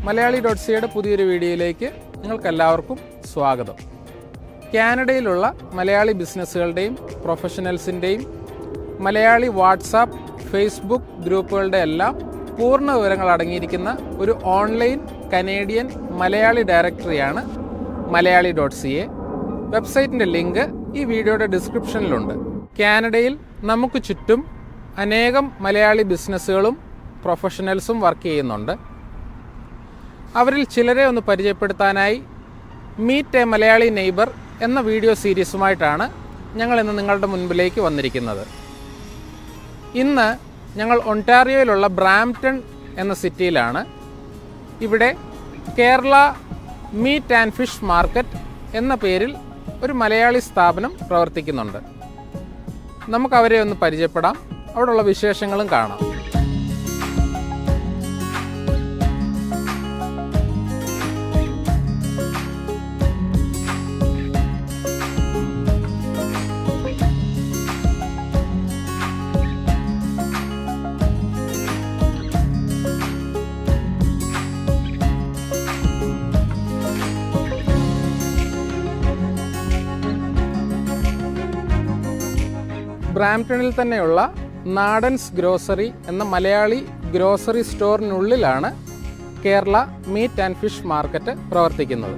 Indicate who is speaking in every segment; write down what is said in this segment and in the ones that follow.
Speaker 1: Malayali dot സിയുടെ പുതിയൊരു വീഡിയോയിലേക്ക് നിങ്ങൾക്കെല്ലാവർക്കും സ്വാഗതം കാനഡയിലുള്ള മലയാളി ബിസിനസ്സുകളുടെയും പ്രൊഫഷണൽസിൻ്റെയും മലയാളി വാട്സാപ്പ് ഫേസ്ബുക്ക് ഗ്രൂപ്പുകളുടെ എല്ലാം പൂർണ്ണ വിവരങ്ങൾ അടങ്ങിയിരിക്കുന്ന ഒരു ഓൺലൈൻ കനേഡിയൻ മലയാളി ഡയറക്ടറിയാണ് മലയാളി ഡോട്ട് സി എ വെബ്സൈറ്റിൻ്റെ ലിങ്ക് ഈ വീഡിയോയുടെ ഡിസ്ക്രിപ്ഷനിലുണ്ട് കാനഡയിൽ നമുക്ക് ചുറ്റും അനേകം മലയാളി ബിസിനസ്സുകളും പ്രൊഫഷണൽസും വർക്ക് ചെയ്യുന്നുണ്ട് അവരിൽ ചിലരെ ഒന്ന് പരിചയപ്പെടുത്താനായി മീറ്റ് എ മലയാളി നെയ്ബർ എന്ന വീഡിയോ സീരീസുമായിട്ടാണ് ഞങ്ങൾ ഇന്ന് നിങ്ങളുടെ മുൻപിലേക്ക് വന്നിരിക്കുന്നത് ഇന്ന് ഞങ്ങൾ ഒണ്ടാറിയോയിലുള്ള ബ്രാംപ്ടൺ എന്ന സിറ്റിയിലാണ് ഇവിടെ Kerala meat and fish market എന്ന പേരിൽ ഒരു മലയാളി സ്ഥാപനം പ്രവർത്തിക്കുന്നുണ്ട് നമുക്ക് അവരെ ഒന്ന് പരിചയപ്പെടാം അവിടെയുള്ള വിശേഷങ്ങളും കാണാം ബ്രാംപ്ടണിൽ തന്നെയുള്ള നാടൻസ് ഗ്രോസറി എന്ന മലയാളി ഗ്രോസറി സ്റ്റോറിനുള്ളിലാണ് Kerala meat and fish market പ്രവർത്തിക്കുന്നത്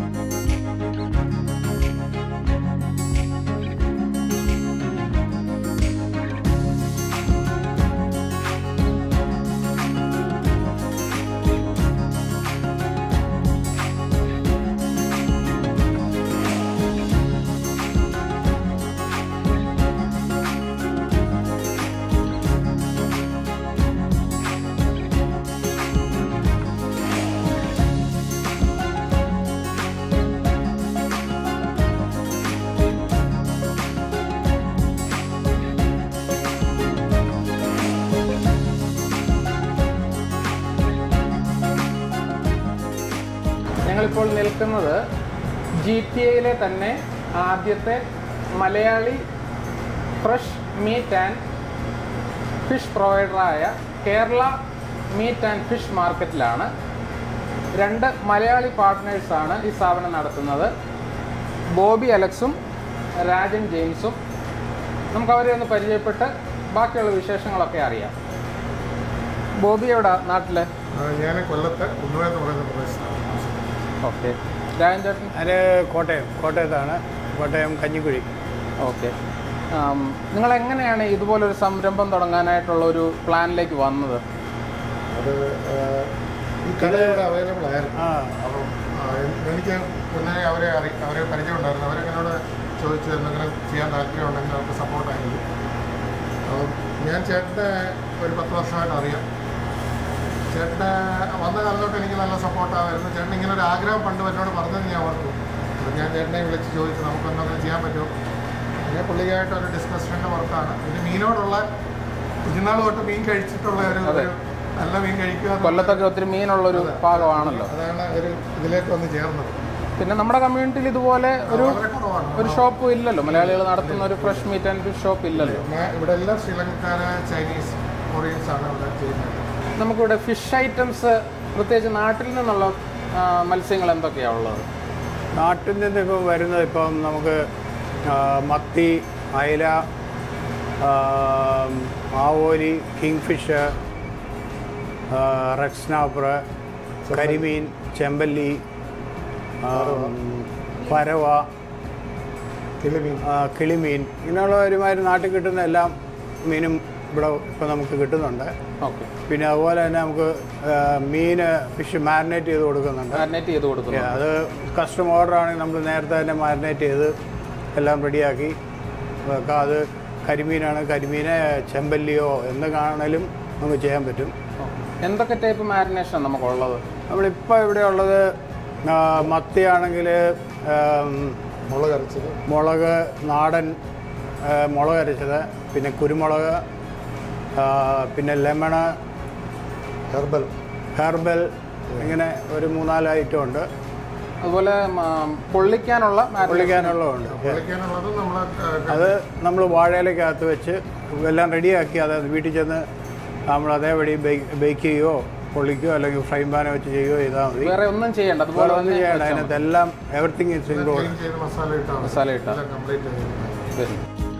Speaker 1: ഞങ്ങളിപ്പോൾ നിൽക്കുന്നത് ജി ടി എയിലെ തന്നെ ആദ്യത്തെ Malayali fresh meat and fish പ്രൊവൈഡറായ കേരള മീറ്റ് ആൻഡ് ഫിഷ് മാർക്കറ്റിലാണ് രണ്ട് മലയാളി പാർട്ട്നേഴ്സാണ് ഈ സ്ഥാപനം നടത്തുന്നത് ബോബി അലക്സും രാജൻ ജെയിംസും നമുക്ക് അവരെ ഒന്ന് പരിചയപ്പെട്ട് ബാക്കിയുള്ള വിശേഷങ്ങളൊക്കെ അറിയാം ബോബി എവിടെ നാട്ടിലെ
Speaker 2: ഞാൻ കൊല്ലത്ത് കുന്നുവ എന്ന് പറയുന്ന പ്രദേശത്താണ്
Speaker 1: ഓക്കെ രാജൻ ചേട്ടൻ
Speaker 3: അത് കോട്ടയം കോട്ടയത്താണ് കോട്ടയം കഞ്ഞിക്കുഴി
Speaker 1: ഓക്കെ നിങ്ങൾ എങ്ങനെയാണ് ഇതുപോലൊരു സംരംഭം തുടങ്ങാനായിട്ടുള്ള ഒരു പ്ലാനിലേക്ക് വന്നത്
Speaker 2: അത് ആ, ഈ കട ഇവിടെ അവൈലബിൾ ആയിരുന്നു
Speaker 3: ആ
Speaker 2: അപ്പം ആ, എനിക്ക് മുന്നേ അവരെ അറി അവരെ പരിചയമുണ്ടായിരുന്നു അവരെന്നോട് ചോദിച്ചു എന്തെങ്കിലും ചെയ്യാൻ താല്പര്യമുണ്ടെങ്കിൽ അവർക്ക് സപ്പോർട്ടായിരുന്നു അപ്പം ഞാൻ ചേട്ടനെ ഒരു പത്ത് വർഷമായിട്ട് അറിയാം ചേട്ടന് വന്ന കാലം തൊട്ട് എനിക്ക് നല്ല സപ്പോർട്ടായിരുന്നു ചേട്ടൻ ഇങ്ങനെ ഒരു ആഗ്രഹം പണ്ട് എന്നോട് പറഞ്ഞത് ഞാൻ ഓർത്തു അപ്പം ഞാൻ ചേട്ടനെ വിളിച്ച് ചോദിച്ചു നമുക്ക് എന്തെങ്കിലും ചെയ്യാൻ പറ്റുമോ പിന്നെ പുള്ളിക്കായിട്ട് ഒരു ഡിസ്കഷൻ്റെ പുറത്താണ് പിന്നെ മീനോടുള്ള കുഞ്ഞുനാൾ തൊട്ട് മീൻ കഴിച്ചിട്ടുള്ള ഒരു
Speaker 1: അതെ.
Speaker 2: ഒരു നല്ല മീൻ കഴിക്കുക എന്നുള്ള-
Speaker 1: കൊല്ലത്തൊക്കെ ഒത്തിരി മീനുള്ളൊരു ഭാഗമാണല്ലോ
Speaker 2: അതാണ് ഒരു ഇതിലേക്ക് വന്ന് ചേർന്നത്
Speaker 1: പിന്നെ നമ്മുടെ കമ്മ്യൂണിറ്റിയിൽ ഇതുപോലെ ഒരു
Speaker 2: വളരെ കുറവാണ്
Speaker 1: ഒരു ഷോപ്പ് ഇല്ലല്ലോ മലയാളികൾ നടത്തുന്ന ഒരു fresh meat and fish shop ഇല്ലല്ലോ
Speaker 2: മ- ഇവിടെ എല്ലാം ശ്രീലങ്കക്കാര് ചൈനീസ് കൊറിയൻസ് ആണ് ഇവിടെ ചെയ്യുന്നത്
Speaker 1: നമുക്കിവിടെ ഫിഷ് ഐറ്റംസ് പ്രത്യേകിച്ച് നാട്ടിൽ നിന്നുള്ള ആ, മത്സ്യങ്ങൾ എന്തൊക്കെയാണ് ഉള്ളത്
Speaker 3: നാട്ടിൽ നിന്നൊക്കെ വരുന്നത് ഇപ്പം നമുക്ക് ആ, മത്തി അയല ആ, ആവോലി കിങ് ഫിഷ് റെഡ് സ്നാപ്പർ കരിമീൻ ചെമ്പല്ലി ആ, പരവ
Speaker 2: കിളിമീൻ
Speaker 3: ആ, കിളിമീൻ ഇങ്ങനെയുള്ള ഒരുമാതിരി നാട്ടിൽ കിട്ടുന്ന എല്ലാ മീനും ഇവിടെ ഇപ്പോൾ നമുക്ക് കിട്ടുന്നുണ്ട്
Speaker 1: ഓക്കെ
Speaker 3: പിന്നെ അതുപോലെ തന്നെ നമുക്ക് ആ, മീന് ഫിഷ് മാരിനേറ്റ് ചെയ്ത് കൊടുക്കുന്നുണ്ട്
Speaker 1: മാരിനേറ്റ് ചെയ്ത് കൊടുക്കുന്നു
Speaker 3: അത് കസ്റ്റം ഓർഡർ ആണെങ്കിൽ നമ്മൾ നേരത്തെ തന്നെ മാരിനേറ്റ് ചെയ്ത് എല്ലാം റെഡിയാക്കി വെക്കാം അത് കരിമീനാണ് കരിമീനെ ചെമ്പല്ലിയോ എന്ത് കാണലും നമുക്ക് ചെയ്യാൻ പറ്റും
Speaker 1: എന്തൊക്കെ ടൈപ്പ് മാരിനേഷൻ നമുക്കുള്ളത്
Speaker 3: നമ്മളിപ്പോൾ ഇവിടെ ഉള്ളത് ആ, മത്തിയാണെങ്കിൽ
Speaker 2: മുളക് അരച്ചത്
Speaker 3: മുളക് നാടൻ ആ, മുളക് അരച്ചത് പിന്നെ കുരുമുളക് ആ, പിന്നെ ലെമണ്
Speaker 2: ഹെർബൽ
Speaker 3: ഹെർബൽ ഇങ്ങനെ ഒരു മൂന്നാല് ഐറ്റം ഉണ്ട്
Speaker 1: അതുപോലെ ആ, പൊള്ളിക്കാനുള്ള marination.
Speaker 3: പൊള്ളിക്കാനുള്ളതുണ്ട്
Speaker 2: വിളിക്കാനുള്ളത് നമ്മൾ
Speaker 3: അത് നമ്മൾ വാഴയിലേക്കകത്ത് വെച്ച് എല്ലാം റെഡിയാക്കി അത് വീട്ടിൽ ചെന്ന് നമ്മൾ അതേപടി ബേക്ക് ചെയ്യുകയോ പൊള്ളിക്കുകയോ അല്ലെങ്കിൽ ഫ്രൈ പാനെ വെച്ച് ചെയ്യുകയോ ചെയ്താൽ മതി
Speaker 1: വേറെ ഒന്നും ചെയ്യണ്ട അതുപോലെ
Speaker 3: വേറെ ഒന്നും
Speaker 1: തന്നെ
Speaker 3: ചെയ്യണ്ട അതിനകത്ത് എല്ലാം എവറിത്തിങ് ഇസ് ഇൻക്ലൂഡ്
Speaker 2: ക്ലീൻ ചെയ്ത് മസാല ഇട്ടാൽ മതി.
Speaker 1: മസാല ഇട്ടാ
Speaker 2: എല്ലാം കംപ്ലീറ്റ് ചെയ്ത്
Speaker 1: ശരി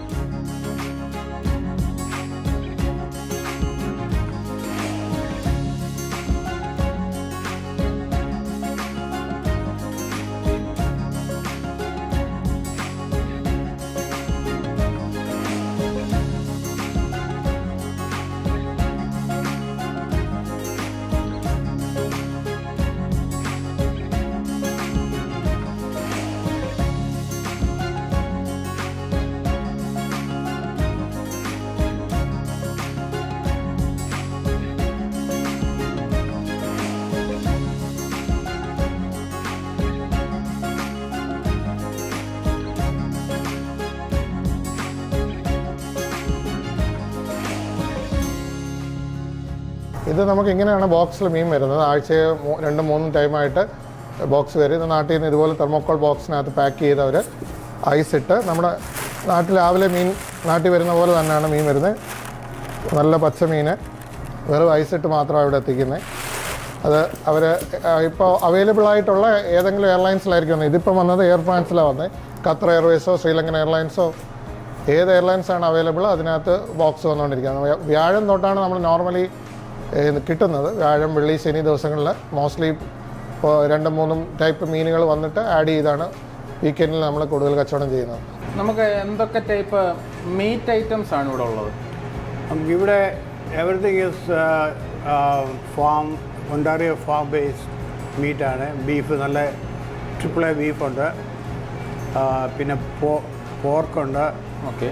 Speaker 2: ഇത് നമുക്ക് ഇങ്ങനെയാണ് ബോക്സിൽ മീൻ വരുന്നത് ആഴ്ചയിൽ മൂ- രണ്ടും മൂന്നും ടൈമായിട്ട് ബോക്സ് വരും ഇത് നാട്ടിൽ നിന്ന് ഇതുപോലെ തെർമോക്കോൾ ബോക്സിനകത്ത് പാക്ക് ചെയ്ത് അവർ ഐസ് ഇട്ട് നമ്മുടെ നാട്ടിൽ രാവിലെ മീൻ നാട്ടിൽ വരുന്ന പോലെ തന്നെയാണ് മീൻ വരുന്നത് നല്ല പച്ച മീൻ വെറും ഐസ് ഇട്ട് മാത്രമാണ് ഇവിടെ എത്തിക്കുന്നത് അത് അവർ ഇപ്പോൾ അവൈലബിൾ ആയിട്ടുള്ള ഏതെങ്കിലും എയർലൈൻസിലായിരിക്കും വന്നത് ഇതിപ്പോൾ വന്നത് എയർ ഫ്രാൻസിലാണ് വന്നത് ഖത്തർ എയർവേസോ ശ്രീലങ്കൻ എയർലൈൻസോ ഏത് എയർലൈൻസ് ആണ് അവൈലബിൾ അതിനകത്ത് ബോക്സ് വന്നുകൊണ്ടിരിക്കുന്നത് വ്യ- വ്യാഴം തൊട്ടാണ് നമ്മൾ നോർമലി കിട്ടുന്നത് വ്യാഴം വെള്ളി ശനി ദിവസങ്ങളിൽ മോസ്റ്റ്ലി ഇപ്പോൾ രണ്ടും മൂന്നും ടൈപ്പ് മീനുകൾ വന്നിട്ട് ആഡ് ചെയ്താണ് വീക്കെൻഡിൽ നമ്മൾ കൂടുതൽ കച്ചവടം ചെയ്യുന്നത്
Speaker 1: നമുക്ക് എന്തൊക്കെ ടൈപ്പ് മീറ്റ് ഐറ്റംസ് ആണ് ഇവിടെ ഉള്ളത്
Speaker 3: നമുക്കിവിടെ everything is farm Ontario farm based മീറ്റാണ് ബീഫ് നല്ല ട്രിപ്പിൾ എ ബീഫുണ്ട് പിന്നെ പോ പോർക്കുണ്ട്
Speaker 1: ഓക്കെ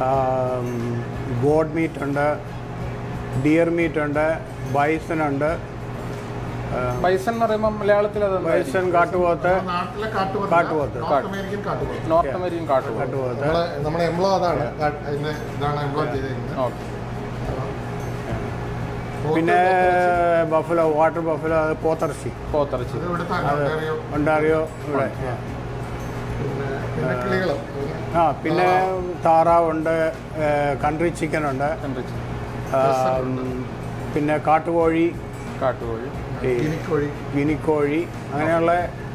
Speaker 3: ഗോഡ് മീറ്റ് ഉണ്ട് ഡിയർ മീറ്റ് ഉണ്ട് ബൈസൺ ഉണ്ട്
Speaker 1: ബൈസൺ എന്ന് പറയുമ്പോൾ മലയാളത്തിൽ അത്
Speaker 3: ബൈസൺ കാട്ടുപോത്ത്
Speaker 2: നാട്ടിലെ കാട്ടുപോത്ത്
Speaker 3: കാട്ടുപോത്ത്.
Speaker 2: നോർത്ത് അമേരിക്കൻ കാട്ടുപോത്ത്
Speaker 1: നോർത്ത് അമേരിക്കൻ കാട്ടുപോകും
Speaker 3: കാട്ടുപോത്ത്
Speaker 2: നമ്മളെ നമ്മുടെ എംബ്ലോ അതാണ് കാ- അതിന്റെ ഇതാണ് എംബ്ലോ ചെയ്തിരിക്കുന്നത്
Speaker 1: ഓക്കെ
Speaker 3: പിന്നെ ബഫലോ വാട്ടർ ബഫലോ അത് പോത്തിറച്ചി
Speaker 1: പോത്തിറച്ചി
Speaker 2: ഇത് ഇവിടുത്തെ ഒണ്ടാറിയോ
Speaker 3: ഒണ്ടാറിയോ ഇവിടെ
Speaker 2: പിന്നെ പിന്നെ കിളികൾ
Speaker 3: ആ പിന്നെ താറാവുണ്ട് കൺട്രി ചിക്കൻ ഉണ്ട്
Speaker 1: കണ്ടിച്ച്
Speaker 3: ആ, പിന്നെ കാട്ടുകോഴി
Speaker 1: കാട്ടുകോഴി
Speaker 3: ഈ
Speaker 2: ഗിനിക്കോഴി
Speaker 3: ഗിനിക്കോഴി അങ്ങനെയുള്ള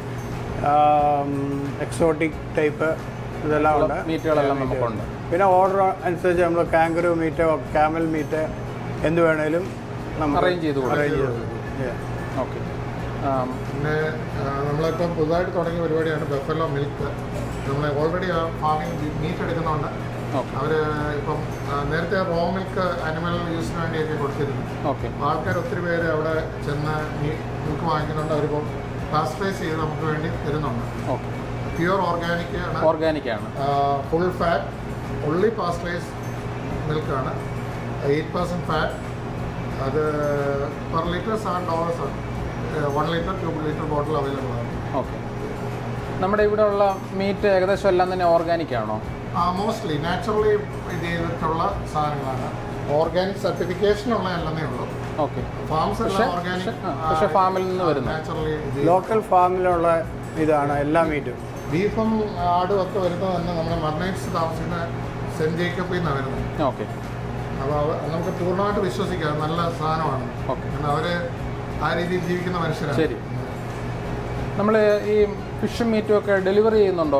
Speaker 3: എക്സോട്ടിക് ടൈപ്പ് ഇതെല്ലാം ഉണ്ട്
Speaker 1: മീറ്റുകളെല്ലാം നമുക്കുണ്ട്
Speaker 3: പിന്നെ ഓർഡർ അനുസരിച്ച് നമ്മൾ കാങ്കറു മീറ്റ് ക്യാമൽ മീറ്റ് എന്ത് വേണേലും നമുക്ക്
Speaker 1: Arrange ചെയ്ത് കൊടുക്കും.
Speaker 3: arrange ചെയ്ത് കൊടുക്കും. Yeah.
Speaker 1: ഓക്കെ
Speaker 2: പിന്നെ ആ, നമ്മളിപ്പം പുതുതായിട്ട് തുടങ്ങിയ പരിപാടിയാണ് ബഫലോ മിൽക്ക് നമ്മൾ ഓൾറെഡി ആ ഫാമിംഗ് മീറ്റ് എടുക്കുന്നുണ്ട്
Speaker 1: ഓക്കെ
Speaker 2: അവർ ഇപ്പം ആ, നേരത്തെ റോ മിൽക്ക് അനിമൽ യൂസിന് വേണ്ടിയൊക്കെ കൊടുത്തിരുന്നു
Speaker 1: ഓക്കെ
Speaker 2: അപ്പോൾ ആൾക്കാർ ഒത്തിരി പേര് അവിടെ ചെന്ന് മിൽക്ക് വാങ്ങിക്കുന്നുണ്ട് അവരിപ്പം പാസ്ചറൈസ് ചെയ്ത് നമുക്ക് വേണ്ടി തരുന്നുണ്ട്
Speaker 1: ഓക്കെ
Speaker 2: പ്യുവർ ഓർഗാനിക് ആണ്
Speaker 1: ഓർഗാനിക് ആണ്
Speaker 2: ഫുൾ ഫാറ്റ് ഉള്ളി പാസ്ചറൈസ് മിൽക്കാണ് എയ്റ്റ് പെർസെൻറ്റ് ഫാറ്റ് അത് പെർ ലിറ്റർ സെവൻ ഡോളേഴ്സ് ആണ് one litre two litre bottle available ആണ്
Speaker 1: ഓക്കെ നമ്മുടെ ഇവിടെ ഉള്ള മീറ്റ് ഏകദേശം എല്ലാം തന്നെ ഓർഗാനിക് ആണോ
Speaker 2: മോസ്റ്റ്ലി നാച്ചുറലി ഇത് ചെയ്തിട്ടുള്ള സാധനങ്ങളാണ് ഓർഗാനിക് സർട്ടിഫിക്കേഷൻ ഉള്ള അല്ലെന്നേ ഉള്ളൂ
Speaker 1: ഓക്കെ
Speaker 2: ഫാംസ്
Speaker 1: പക്ഷേ
Speaker 2: എല്ലാം ഓർഗാനിക്
Speaker 1: പക്ഷേ- ആ, പക്ഷേ ഫാമിൽ നിന്ന് വരുന്നത്
Speaker 2: നാച്ചുറലി
Speaker 3: ലോക്കൽ ഫാമിലുള്ള ഇതാണ് എല്ലാ മീറ്റും
Speaker 2: ബീഫും ആടും ഒക്കെ വരുന്നത് തന്നെ നമ്മുടെ മർണൈറ്റ്സ് താമസിക്കുന്ന സെൻറ്റ് ജേക്കബിൽ നിന്നാണ് വരുന്നത്
Speaker 1: ഓക്കെ
Speaker 2: അപ്പോൾ അവ നമുക്ക് പൂർണ്ണമായിട്ട് വിശ്വസിക്കാം നല്ല സാധനമാണ്
Speaker 1: ഓക്കെ
Speaker 2: കാരണം അവർ ആ രീതിയിൽ ജീവിക്കുന്ന മനുഷ്യരാണ്
Speaker 1: ശരി. നമ്മൾ ഈ ഫിഷും മീറ്റും ഒക്കെ ഡെലിവറി ചെയ്യുന്നുണ്ടോ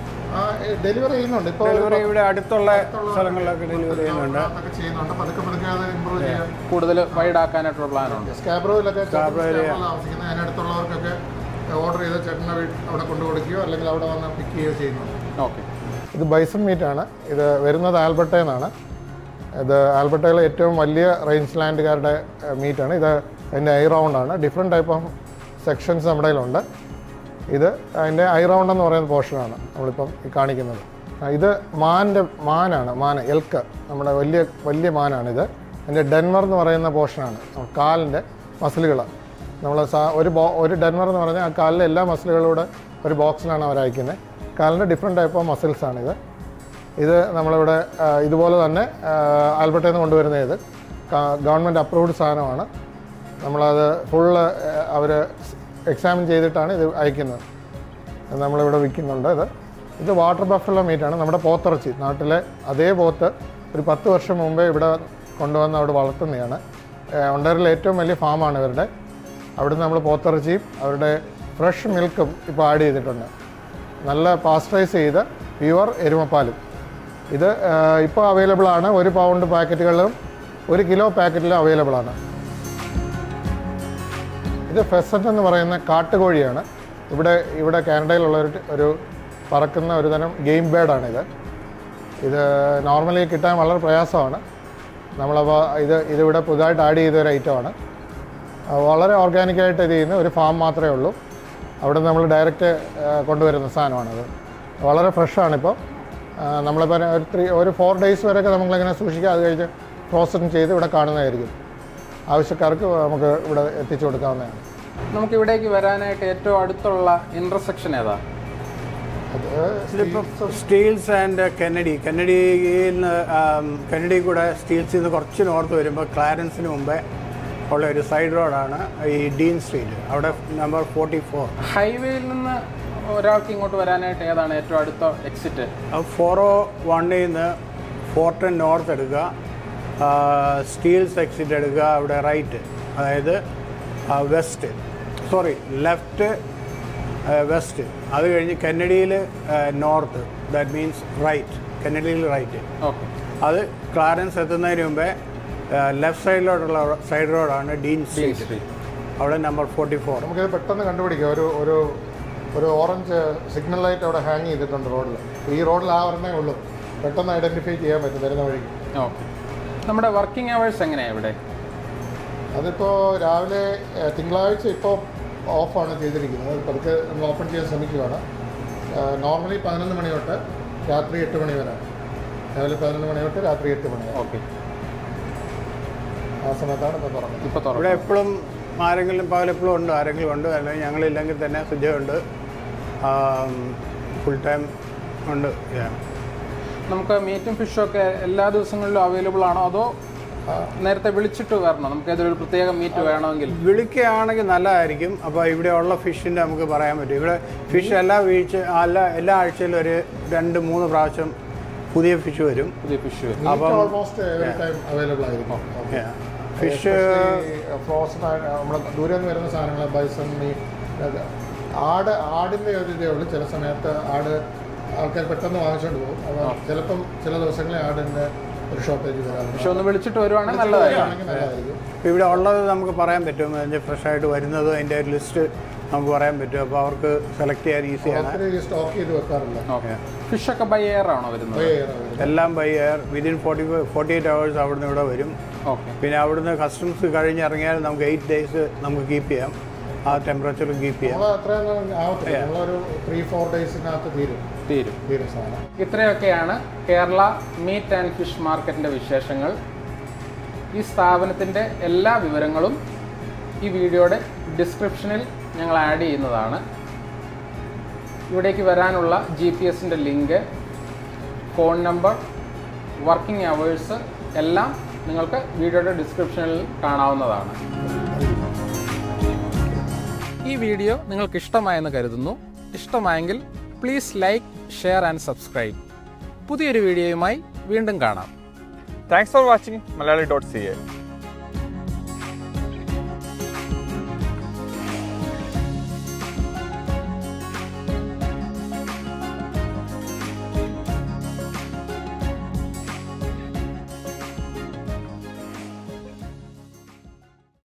Speaker 2: ഡെലിവറി ചെയ്യുന്നുണ്ട് ഇപ്പോൾ
Speaker 3: ഡെലിവറി ഇവിടെ അടുത്തുള്ള സ്ഥലങ്ങളിലൊക്കെ ഡെലിവറി ചെയ്യുന്നുണ്ട്
Speaker 2: ഒക്കെ ചെയ്യുന്നുണ്ട് പതുക്കെ പതുക്കെ അത് ഇമ്പ്രൂവ് ചെയ്യാൻ
Speaker 1: കൂടുതൽ വൈഡ് ആക്കാനായിട്ടുള്ള പ്ലാനുണ്ട്
Speaker 2: സ്കാബ്രോയിലൊക്കെ
Speaker 3: സ്കാബ്രോയിൽ
Speaker 2: താമസിക്കുന്ന അതിനടുത്തുള്ളവർക്കൊക്കെ ഓർഡർ ചെയ്ത ചേട്ടൻ്റെ വീട് അവിടെ കൊണ്ടു കൊടുക്കുകയോ അല്ലെങ്കിൽ അവിടെ വന്ന് പിക്ക് ചെയ്യുകയോ ചെയ്യുന്നുണ്ട്
Speaker 1: ഓക്കെ
Speaker 2: ഇത് ബൈസൺ മീറ്റ് ആണ് ഇത് വരുന്നത് ആൽബർട്ടയിൽ നിന്നാണ് ഇത് ആൽബർട്ടയിലെ ഏറ്റവും വലിയ റേഞ്ച് ലാൻഡുകാരുടെ മീറ്റാണ് ഇത് അതിൻ്റെ ഐ റൗണ്ട് ആണ് ഡിഫറെൻറ്റ് ടൈപ്പ് ഓഫ് സെക്ഷൻസ് നമ്മുടെ കയ്യിലുണ്ട് ഇത് അതിൻ്റെ ഐ റൗണ്ട് എന്ന് പറയുന്ന പോർഷനാണ് നമ്മളിപ്പം ഈ കാണിക്കുന്നത് ആ, ഇത് മാൻ്റെ മാനാണ് മാന എൽക്ക് നമ്മുടെ വലിയ വലിയ മാനാണിത് അതിൻ്റെ ഡെൻവർ എന്ന് പറയുന്ന പോർഷനാണ് കാലിൻ്റെ മസിലുകൾ നമ്മൾ സാ ഒരു ബോ ഒരു ഡെൻവർ എന്ന് പറഞ്ഞാൽ ആ കാലിലെ എല്ലാ മസിലുകളൂടെ ഒരു ബോക്സിലാണ് അവർ അയക്കുന്നത് കാലിൻ്റെ ഡിഫറെൻറ്റ് ടൈപ്പ് ഓഫ് മസിൽസാണിത് ഇത് നമ്മളിവിടെ ആ, ഇതുപോലെ തന്നെ ആൽബർട്ടയിൽ നിന്ന് കൊണ്ടുവരുന്ന ഇത് ഗവൺമെൻറ് അപ്രൂവ്ഡ് സാധനമാണ് നമ്മളത് ഫുള്ള് അവർ എക്സാമിൻ ചെയ്തിട്ടാണ് ഇത് അയക്കുന്നത് അത് നമ്മളിവിടെ വിൽക്കുന്നുണ്ട് ഇത് ഇത് വാട്ടർ ബഫലോ മീറ്റാണ് നമ്മുടെ പോത്തിറച്ചി നാട്ടിലെ അതേ പോത്ത് ഒരു പത്ത് വർഷം മുമ്പേ ഇവിടെ കൊണ്ടുവന്ന് അവിടെ വളർത്തുന്നതാണ് ഒണ്ടറിലെ ഏറ്റവും വലിയ ഫാമാണ് ഇവരുടെ അവിടുന്ന് നമ്മൾ പോത്തിറച്ചിയും അവരുടെ ഫ്രഷ് മിൽക്കും ഇപ്പോൾ ആഡ് ചെയ്തിട്ടുണ്ട് നല്ല പാസ്റ്ററൈസ് ചെയ്ത പ്യുവർ എരുമപ്പാലും ഇത് ഇപ്പോൾ അവൈലബിൾ ആണ് ഒരു പൗണ്ട് പാക്കറ്റുകളിലും ഒരു കിലോ പാക്കറ്റിലും അവൈലബിൾ ആണ് ഇത് ഫെസന്റ് എന്ന് പറയുന്ന കാട്ടുകോഴിയാണ് ഇവിടെ ഇവിടെ കാനഡയിലുള്ള ഒരു ഒരു പറക്കുന്ന ഒരു തരം ഗെയിം ബേഡാണ് ഇത് ഇത് നോർമലി കിട്ടാൻ വളരെ പ്രയാസമാണ് നമ്മളപ്പോൾ ഇത് ഇതിവിടെ പുതുതായിട്ട് ആഡ് ചെയ്ത ഒരു ഐറ്റമാണ് ആ, വളരെ ഓർഗാനിക്കായിട്ട് ഇത് ചെയ്യുന്ന ഒരു ഫാം മാത്രമേ ഉള്ളൂ അവിടെ നമ്മൾ ഡയറക്റ്റ് കൊണ്ടുവരുന്ന സാധനമാണത് വളരെ ഫ്രഷാണിപ്പോൾ നമ്മളിപ്പോൾ ഒരു ത്രീ ഒരു ഫോർ ഡേയ്സ് വരെയൊക്കെ നമ്മളിങ്ങനെ സൂക്ഷിക്കുക അത് കഴിഞ്ഞ് പ്രോസസ്സിങ് ചെയ്ത് ഇവിടെ കാണുന്നതായിരിക്കും ആവശ്യക്കാർക്ക് നമുക്ക് ഇവിടെ എത്തിച്ചു കൊടുക്കാവുന്നതാണ്
Speaker 1: നമുക്ക് ഇവിടേക്ക് വരാനായിട്ട് ഏറ്റവും അടുത്തുള്ള ഇന്റർസെക്ഷൻ ഏതാ
Speaker 2: അത്
Speaker 3: ഇതിപ്പോൾ സ്റ്റീൽസ് ആൻഡ് കെന്നഡി കെന്നഡിയിൽ നിന്ന് കെന്നഡി കൂടെ സ്റ്റീൽസിൽ നിന്ന് കുറച്ച് നോർത്ത് വരുമ്പോൾ ക്ലാരൻസിന് മുമ്പേ ഉള്ള ഒരു സൈഡ് റോഡാണ് ഈ ഡീൻ സ്ട്രീറ്റ് അവിടെ നമ്പർ ഫോർട്ടി ഫോർ
Speaker 1: ഹൈവേയിൽ നിന്ന് ഒരാൾക്ക് ഇങ്ങോട്ട് വരാനായിട്ട് ഏതാണ് ഏറ്റവും അടുത്ത എക്സിറ്റ്
Speaker 3: ഫോർ ഓ വണ്ണിൽ നിന്ന് ഫോർട്ടൻ നോർത്ത് എടുക്കുക സ്റ്റീൽസ് എക്സിറ്റ് എടുക്കുക അവിടെ റൈറ്റ് അതായത് വെസ്റ്റ് സോറി ലെഫ്റ്റ് വെസ്റ്റ് അത് കഴിഞ്ഞ് കെന്നഡിയിൽ നോർത്ത് ദാറ്റ് മീൻസ് റൈറ്റ് കെന്നഡിയിൽ റൈറ്റ്
Speaker 1: ഓക്കെ
Speaker 3: അത് ക്ലാരൻസ് എത്തുന്നതിന് മുമ്പേ ലെഫ്റ്റ് സൈഡിലോട്ടുള്ള സൈഡ് റോഡാണ് ഡീൻ സ്ട്രീറ്റ്
Speaker 1: സ്ട്രീറ്റ്
Speaker 3: അവിടെ നമ്പർ ഫോർട്ടി ഫോർ
Speaker 2: നമുക്കിത് പെട്ടെന്ന് കണ്ടുപിടിക്കാം ഒരു ഒരു ഒരു ഓറഞ്ച് സിഗ്നൽ ലൈറ്റ് അവിടെ ഹാങ് ചെയ്തിട്ടുണ്ട് റോഡിൽ ഈ റോഡിൽ ആ ഒരെണ്ണേ ഉള്ളൂ പെട്ടെന്ന് ഐഡൻറ്റിഫൈ ചെയ്യാൻ പറ്റും വരുന്ന വഴിക്ക്
Speaker 1: ഓക്കെ നമ്മുടെ വർക്കിംഗ് അവേഴ്സ് എങ്ങനെയാണ് ഇവിടെ
Speaker 2: അതിപ്പോൾ രാവിലെ ഏഹ്, തിങ്കളാഴ്ച ഇപ്പോൾ ഓഫാണ് ചെയ്തിരിക്കുന്നത് അത് പതുക്കെ നമ്മൾ ഓപ്പൺ ചെയ്യാൻ ശ്രമിക്കുകയാണ് നോർമലി പതിനൊന്ന് മണി തൊട്ട് രാത്രി എട്ട് മണി വരെ രാവിലെ പതിനൊന്ന് മണി തൊട്ട് രാത്രി എട്ട് മണി വരെ
Speaker 1: ഓക്കെ
Speaker 2: ആ സമയത്താണ് ഇപ്പോൾ തുറന്നത്
Speaker 1: ഇപ്പോൾ
Speaker 3: ഇവിടെ
Speaker 1: തുറക്കും
Speaker 3: എപ്പോഴും ആരെങ്കിലും പകലെപ്പോഴും ഉണ്ട് ആരെങ്കിലും ഉണ്ട് അല്ലെങ്കിൽ ഞങ്ങളില്ലെങ്കിൽ തന്നെ സുജയുണ്ട് ഫുൾ ടൈം ഉണ്ട് yeah.
Speaker 1: നമുക്ക് മീറ്റും ഫിഷും ഒക്കെ എല്ലാ ദിവസങ്ങളിലും അവൈലബിൾ ആണോ അതോ ആ, നേരത്തെ വിളിച്ചിട്ട് വരണോ നമുക്ക് ഏതൊരു ഒരു പ്രത്യേക മീറ്റ് വേണമെങ്കിൽ
Speaker 3: വിളിക്കുകയാണെങ്കിൽ നല്ലതായിരിക്കും അപ്പോൾ ഇവിടെ ഉള്ള ഫിഷിൻ്റെ നമുക്ക് പറയാൻ പറ്റും ഇവിടെ ഫിഷ് എല്ലാ വീഴ്ച എല്ലാ എല്ലാ ആഴ്ചയിലും ഒരു രണ്ട് മൂന്ന് പ്രാവശ്യം പുതിയ ഫിഷ് വരും
Speaker 1: പുതിയ fish
Speaker 2: meat almost every time available ആയിരിക്കും
Speaker 3: ഫിഷ്
Speaker 2: ഫ്രോസൺ നമ്മുടെ ദൂരെ നിന്ന് വരുന്ന സാധനങ്ങൾ ബൈസൺ മീറ്റ് ആട് ആടിൻ്റെ ഒരു ഇതേ ഉള്ളൂ ചില സമയത്ത് ആട് ആൾക്കാർ പെട്ടെന്ന് വാങ്ങിച്ചുകൊണ്ട് പോകും അപ്പോൾ ചിലപ്പം ചില ദിവസങ്ങളിൽ ആടിൻ്റെ ഒരു ഷോർട്ടേജ് വരാറുണ്ട്
Speaker 1: പക്ഷെ ഒന്ന് വിളിച്ചിട്ട് വരുവാണെങ്കിൽ നല്ലതായിരിക്കും
Speaker 2: ആണെങ്കിൽ നല്ലതായിരിക്കും
Speaker 3: ഇവിടെ ഉള്ളത് നമുക്ക് പറയാൻ പറ്റും അതിൻ്റെ ഫ്രഷ് ആയിട്ട് വരുന്നത് അതിൻ്റെ ഒരു ലിസ്റ്റ് നമുക്ക് പറയാൻ പറ്റും അപ്പോൾ അവർക്ക് സെലക്ട് ചെയ്യാൻ ഈസിയാണ്
Speaker 2: ഒത്തിരി സ്റ്റോക്ക് ചെയ്ത് വെക്കാറില്ല
Speaker 1: ഓക്കെ ഫിഷൊക്കെ ബൈ എയർ ആണോ വരുന്നത്
Speaker 2: Buy ചെയ്യാറാണ്.
Speaker 3: എല്ലാം by air within forty forty eight hours അവിടുന്ന് ഇവിടെ വരും
Speaker 1: ഓക്കെ
Speaker 3: പിന്നെ അവിടുന്ന് കസ്റ്റംസ് കഴിഞ്ഞിറങ്ങിയാൽ നമുക്ക് എയ്റ്റ് ഡേയ്സ് നമുക്ക് കീപ്പ് ചെയ്യാം ആ ടെമ്പറേച്ചർ കീപ്പ് ചെയ്യാം
Speaker 2: നമ്മൾ അത്രയൊന്നും ആവത്തില്ല നമ്മളൊരു ത്രീ ഫോർ ഡേയ്സിനകത്ത് തീരും
Speaker 1: തീരും
Speaker 2: തീരും സാധനം
Speaker 1: ഇത്രയൊക്കെയാണ് കേരള മീറ്റ് ആൻഡ് ഫിഷ് മാർക്കറ്റിൻ്റെ വിശേഷങ്ങൾ ഈ സ്ഥാപനത്തിൻ്റെ എല്ലാ വിവരങ്ങളും ഈ വീഡിയോയുടെ ഡിസ്ക്രിപ്ഷനിൽ ഞങ്ങൾ ആഡ് ചെയ്യുന്നതാണ് ഇവിടേക്ക് വരാനുള്ള ജി പി എസിൻ്റെ link phone number working hours എല്ലാം നിങ്ങൾക്ക് വീഡിയോയുടെ ഡിസ്ക്രിപ്ഷനിൽ കാണാവുന്നതാണ് ഈ വീഡിയോ നിങ്ങൾക്ക് ഇഷ്ടമായെന്ന് കരുതുന്നു ഇഷ്ടമായെങ്കിൽ please like share and subscribe പുതിയൊരു വീഡിയോയുമായി വീണ്ടും കാണാം
Speaker 4: Thanks for watching Malayali.ca.